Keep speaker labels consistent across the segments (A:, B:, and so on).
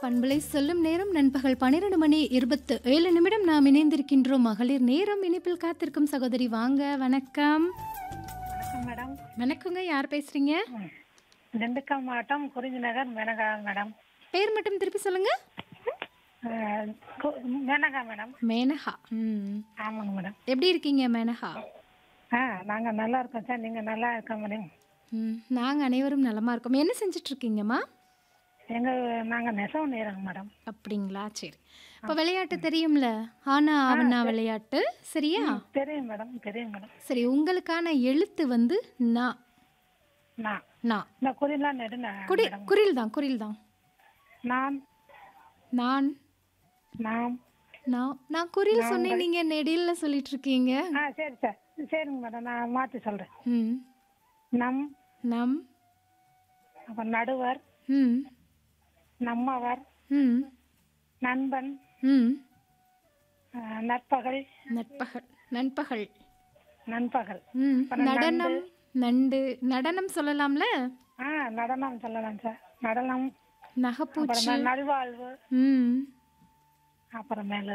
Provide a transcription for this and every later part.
A: பண்பலை சொல்லும் நேரம் நண்பகல் பன்னிரண்டு மணி இருபத்து ஏழு நிமிடம் நாம் இணைந்திருக்கின்றோம் மகளிர் நேரம் இணைப்பில் காத்திருக்கும் சகோதரி வாங்க வணக்கம்
B: வணக்கம் மேடம்
A: வணக்கங்க யார் பேசுறீங்க
B: ம். திண்டுக்கல் மாவட்டம் குறிஞ்சி நகர் மேனகா மேடம்
A: பேர் மட்டும் திருப்பி சொல்லுங்க
B: அஹ், கு- மேனகா மேடம்
A: மேனகா ம்
B: ஆமாங்க மேடம்
A: எப்படி இருக்கீங்க மேனகா
B: ஆ நாங்கள் நல்லா இருக்கோம் சார் நீங்கள் நல்லா இருக்கோம் மேடம்
A: ம் நாங்கள் அனைவரும் நலமா இருக்கோம் என்ன செஞ்சுட்டு இருக்கீங்கம்மா
B: எங்கள் நாங்கள் நெசவு நேரங்க மேடம்
A: அப்படிங்களா சரி இப்போ விளையாட்டு தெரியும்ல ஆனா அவனா விளையாட்டு சரியா
B: தெரியும் மேடம் தெரியும் மேடம்
A: சரி உங்களுக்கான எழுத்து வந்து நா
B: நான்
A: நா
B: இந்த குறிலாம் நெடுங்க
A: குடி
B: மேடம்
A: குரில் தான் குரில் தான்
B: நான்
A: நான்
B: நாம்
A: நான் நான் குரில் சொன்னேன் நீங்க நெடில்ல சொல்லிட்டு இருக்கீங்க
B: ஆ சரி சார் சரிங்க மேடம் நான் மாற்றி சொல்கிறேன்
A: ம்
B: நம்
A: நம்
B: அப்புறம் நடுவர்
A: ம்
B: நம்மவர்
A: ம்
B: நண்பன்
A: ம்
B: அஹ், நற்பகல்
A: நட்பகல் நண்பகல்
B: நண்பகல்
A: ம்
B: அப்புறம்
A: நடனம் நண்டு நடனம் சொல்லலாம்ல
B: ஆ நடனம் சொல்லலாம் சார் நடனம்
A: நகைப்பூச்சி
B: அப்புறமே நல்வாழ்வு
A: ம்
B: அப்புறமேலு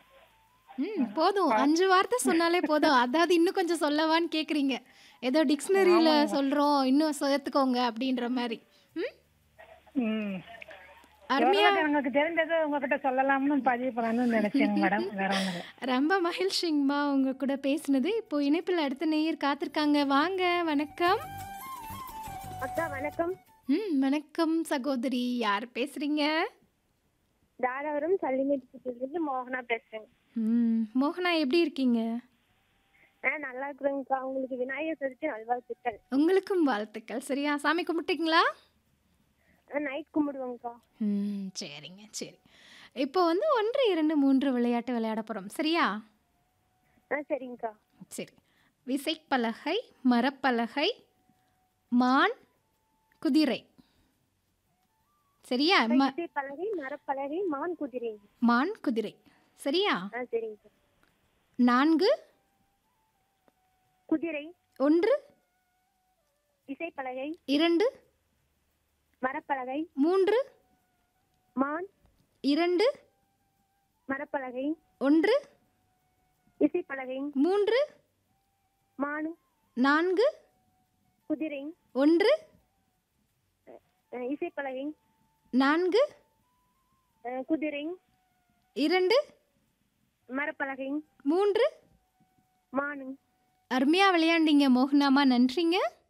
A: ம் போதும் அஞ்சு வார்த்தை சொன்னாலே போதும் அதாவது இன்னும் கொஞ்சம் சொல்லவான்னு கேக்குறீங்க ஏதோ டிக்ஷனரியில சொல்றோம் இன்னும் சேர்த்துக்கோங்க அப்படின்ற மாதிரி ம்
B: ம்
A: அருமையா
B: எவ்வளவு உங்களுக்கு தெரிஞ்சது உங்ககிட்ட சொல்லலாம்னு பதிவு பண்ணணும்னு நினைச்சேங்க மேடம் வேற ஒன்றும் இல்லை
A: ரொம்ப மகிழ்ச்சிங்கம்மா உங்க கூட பேசினது இப்போ இணைப்பில் அடுத்த நேயர் காத்திருக்காங்க வாங்க வணக்கம்
C: அக்கா வணக்கம்
A: ம் வணக்கம் சகோதரி யார் பேசுறீங்க
C: தாராபுரம் சல்லிமேட்டுலேருந்து மோகனா பேசுறேங்க
A: ம் மோகனா எப்படி இருக்கீங்க
C: ஆ நல்லா இருக்கிறேங்கக்கா உங்களுக்கு விநாயகர் சதுர்த்தி நல்வாழ்த்துக்கள்
A: உங்களுக்கும் வாழ்த்துக்கள் சரியா சாமி கும்பிட்டீங்களா
C: ஆ நைட் கும்பிடுவோங்கக்கா
A: ம் சரிங்க சரி இப்போ வந்து ஒன்று இரண்டு மூன்று விளையாட்டு விளையாட போகிறோம் சரியா
C: ஆ சரிங்கக்கா
A: சரி விசைப்பலகை மரப்பலகை மான் குதிரை சரியா ம
C: இசை பலகை மரப்பலகை மான் குதிரை
A: மான் குதிரை சரியா
C: ஆ சரிங்கக்கா
A: நான்கு
C: குதிரை
A: ஒன்று
C: இசை பலகை
A: இரண்டு
C: மரப்பலகை
A: மூன்று
C: மான்
A: இரண்டு
C: மரப்பலகை
A: ஒன்று
C: இசை பலகை
A: மூன்று
C: மான்
A: நான்கு
C: குதிரை
A: ஒன்று
C: ஆ, இசை பலகை
A: நான்கு
C: ஆ, குதிரை
A: இரண்டு
C: மரப்பலகை
A: மூன்று
C: மான்
A: அருமையாக விளையாண்டீங்க மோகனாமா நன்றிங்க